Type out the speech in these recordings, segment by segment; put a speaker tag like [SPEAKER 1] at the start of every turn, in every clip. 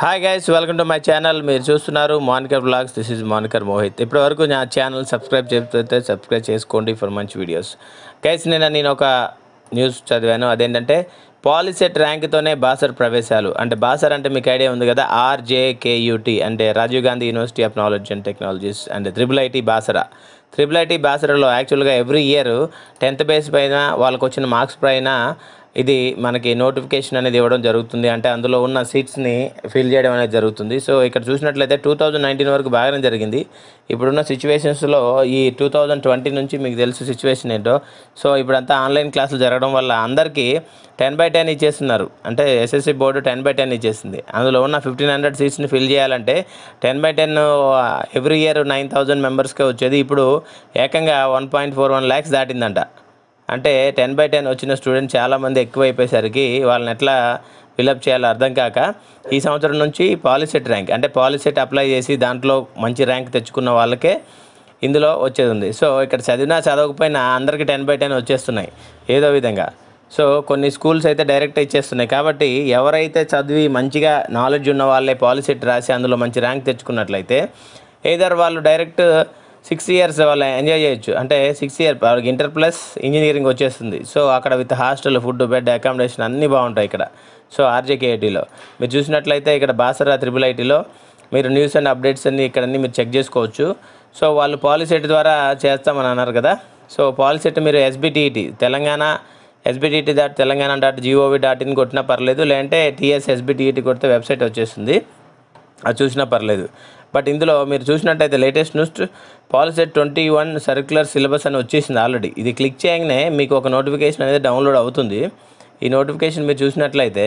[SPEAKER 1] hi guys welcome to my channel మీరు చూస్తున్నారు Manikar vlogs this is Manikar Mohith ఇప్పటి వరకు నా ఛానల్ సబ్స్క్రైబ్ చేస్తే సబ్స్క్రైబ్ చేసుకోండి ఫర్ మంచి వీడియోస్ గైస్ నిన్న నేను ఒక న్యూస్ చదివాను అదేంటంటే పాలిసెట్ ర్యాంక్తోనే బాసర్ ప్రవేశాలు అంటే బాసర్ అంటే మీకు ఐడియా ఉంది కదా ఆర్జేకేయుటి అంటే Rajiv Gandhi university of knowledge and technologies and triple IT Basara triple IT బాసరాలో యాక్చువల్గా ఎవ్రీ ఇయర్ టెన్త్ బేస్ పైన వాళ్ళకు వచ్చిన మార్క్స్ పైన ఇది మనకి నోటిఫికేషన్ అనేది ఇవ్వడం జరుగుతుంది అంటే అందులో ఉన్న సీట్స్ని ఫిల్ చేయడం అనేది జరుగుతుంది సో ఇక్కడ చూసినట్లయితే టూ థౌజండ్ నైన్టీన్ వరకు బాగానే జరిగింది ఇప్పుడున్న సిచ్యువేషన్స్లో ఈ టూ థౌజండ్ ట్వంటీ నుంచి మీకు తెలుసు సిచ్యువేషన్ ఏంటో సో ఇప్పుడంతా ఆన్లైన్ క్లాసులు జరగడం వల్ల అందరికీ టెన్ బై టెన్ ఇచ్చేస్తున్నారు అంటే SSC board ten by ten ఇచ్చేసింది అందులో ఉన్న ఫిఫ్టీన్ హండ్రెడ్ సీట్స్ని ఫిల్ చేయాలంటే ten by ten every year nine thousand మెంబర్స్కే వచ్చేది ఇప్పుడు ఏకంగా one point four one lakhs దాటిందంట అంటే టెన్ బై టెన్ వచ్చిన స్టూడెంట్ చాలామంది ఎక్కువైపోయేసరికి వాళ్ళని ఎట్లా ఫిలప్ చేయాలో అర్థం కాక ఈ సంవత్సరం నుంచి పాలిసెట్ ర్యాంక్ అంటే పాలిసెట్ అప్లై చేసి దాంట్లో మంచి ర్యాంక్ తెచ్చుకున్న వాళ్ళకే ఇందులో వచ్చేది ఉంది సో ఇక్కడ చదివినా చదవకపోయినా అందరికీ టెన్ బై టెన్ వచ్చేస్తున్నాయి ఏదో విధంగా సో కొన్ని స్కూల్స్ అయితే డైరెక్ట్ ఇచ్చేస్తున్నాయి కాబట్టి ఎవరైతే చదివి మంచిగా నాలెడ్జ్ ఉన్న వాళ్ళే పాలిసెట్ రాసి అందులో మంచి ర్యాంక్ తెచ్చుకున్నట్లయితే ఏదర్ వాళ్ళు డైరెక్ట్ సిక్స్ ఇయర్స్ వాళ్ళు ఎంజాయ్ చేయొచ్చు అంటే సిక్స్ ఇయర్ వాళ్ళకి ఇంటర్ ప్లస్ ఇంజనీరింగ్ వచ్చేస్తుంది సో అక్కడ with hostel food bed accommodation అన్నీ బాగుంటాయి ఇక్కడ సో ఆర్జేకేఐటీలో మీరు చూసినట్లయితే ఇక్కడ బాసరా త్రిబుల్ ఐటీలో మీరు న్యూస్ అండ్ అప్డేట్స్ అన్ని ఇక్కడ అన్ని మీరు చెక్ చేసుకోవచ్చు సో వాళ్ళు పాలిసెట్ ద్వారా చేస్తామని అన్నారు కదా సో పాలిసెట్ మీరు SBTET Telangana SBTET dot Telangana dot GOV dot in కొట్టినా పర్లేదు లేదంటే టీఎస్ ఎస్బిటిఈటి కొడితే వెబ్సైట్ వచ్చేస్తుంది అది చూసినా పర్లేదు బట్ ఇందులో మీరు చూసినట్టయితే latest news POLYCET twenty one circular syllabus అని వచ్చేసింది ఆల్రెడీ ఇది క్లిక్ చేయగానే మీకు ఒక నోటిఫికేషన్ అనేది డౌన్లోడ్ అవుతుంది ఈ నోటిఫికేషన్ మీరు చూసినట్లయితే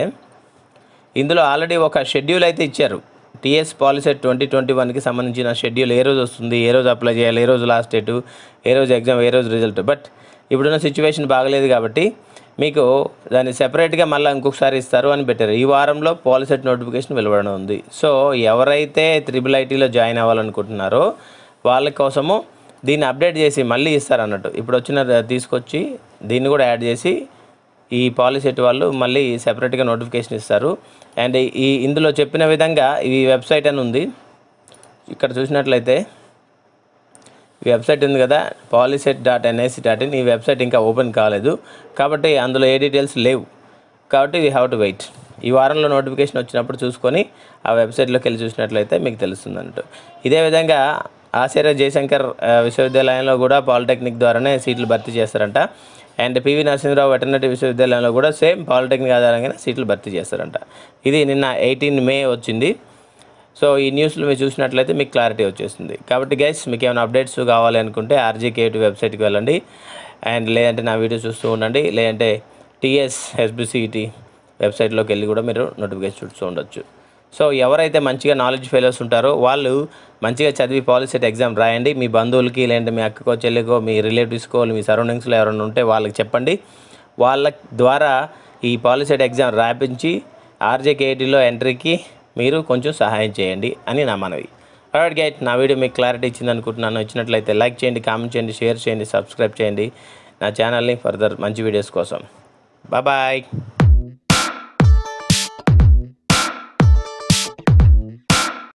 [SPEAKER 1] ఇందులో ఆల్రెడీ ఒక షెడ్యూల్ అయితే ఇచ్చారు టీఎస్ పాలిసెట్ ట్వంటీ ట్వంటీ వన్కి సంబంధించిన షెడ్యూల్ ఏ రోజు వస్తుంది ఏ రోజు అప్లై చేయాలి ఏ రోజు లాస్ట్ డేటు ఏ రోజు ఎగ్జామ్ ఏ రోజు రిజల్ట్ బట్ ఇప్పుడున్న సిచ్యువేషన్ బాగలేదు కాబట్టి మీకు దాన్ని సెపరేట్గా మళ్ళీ ఇంకొకసారి ఇస్తారు అని పెట్టారు ఈ వారంలో పాలిసెట్ నోటిఫికేషన్ వెలువడడం ఉంది సో ఎవరైతే త్రిబుల్ ఐటీలో జాయిన్ అవ్వాలనుకుంటున్నారో వాళ్ళ కోసము దీన్ని అప్డేట్ చేసి మళ్ళీ ఇస్తారు అన్నట్టు ఇప్పుడు వచ్చిన తీసుకొచ్చి దీన్ని కూడా యాడ్ చేసి ఈ పాలిసెట్ వాళ్ళు మళ్ళీ సెపరేట్గా నోటిఫికేషన్ ఇస్తారు అండ్ ఈ ఇందులో చెప్పిన విధంగా ఈ వెబ్సైట్ అని ఉంది ఇక్కడ చూసినట్లయితే ఈ వెబ్సైట్ ఉంది కదా POLYCET dot NIC dot in ఈ వెబ్సైట్ ఇంకా ఓపెన్ కాలేదు కాబట్టి అందులో ఏ డీటెయిల్స్ లేవు కాబట్టి వీ హ్యావ్ టు వెయిట్ ఈ వారంలో నోటిఫికేషన్ వచ్చినప్పుడు చూసుకొని ఆ వెబ్సైట్లోకి వెళ్ళి చూసినట్లయితే మీకు తెలుస్తుంది అన్నట్టు ఇదే విధంగా ఆచార్య జయశంకర్ ఆ, విశ్వవిద్యాలయంలో కూడా పాలిటెక్నిక్ ద్వారానే సీట్లు భర్తీ చేస్తారంట అండ్ పివి నరసింహరావు వెటర్నరీ విశ్వవిద్యాలయంలో కూడా సేమ్ పాలిటెక్నిక్ ఆధారంగానే సీట్లు భర్తీ చేస్తారంట ఇది నిన్న ఎయిటీన్ మే వచ్చింది సో ఈ న్యూస్లో మీరు చూసినట్లయితే మీకు క్లారిటీ వచ్చేస్తుంది కాబట్టి గైస్ మీకు ఏమైనా అప్డేట్స్ కావాలి అనుకుంటే ఆర్జీకేటి వెబ్సైట్కి వెళ్ళండి అండ్ లేదంటే నా వీడియో చూస్తూ ఉండండి లేదంటే టీఎస్ ఎస్బిసిఈటి వెబ్సైట్లోకి వెళ్ళి కూడా మీరు నోటిఫికేషన్ చూస్తూ ఉండొచ్చు సో ఎవరైతే మంచిగా నాలెడ్జ్ ఫెలోస్ ఉంటారో వాళ్ళు మంచిగా చదివి పాలిసెట్ ఎగ్జామ్ రాయండి మీ బంధువులకి లేదంటే మీ అక్కకో చెల్లికో మీ రిలేటివ్స్కో మీ సరౌండింగ్స్లో ఎవరైనా ఉంటే వాళ్ళకి చెప్పండి వాళ్ళ ద్వారా ఈ పాలిసెట్ ఎగ్జామ్ రాపించి ఆర్జేకేఐటీలో ఎంట్రీకి మీరు కొంచెం సహాయం చేయండి అని నా మనవి అలాట్ గైట్ నా వీడియో మీకు క్లారిటీ ఇచ్చింది అనుకుంటున్నాను ఇచ్చినట్లయితే లైక్ చేయండి కామెంట్ చేయండి షేర్ చేయండి సబ్స్క్రైబ్ చేయండి నా ఛానల్ని ఫర్దర్ మంచి వీడియోస్ కోసం బాయ్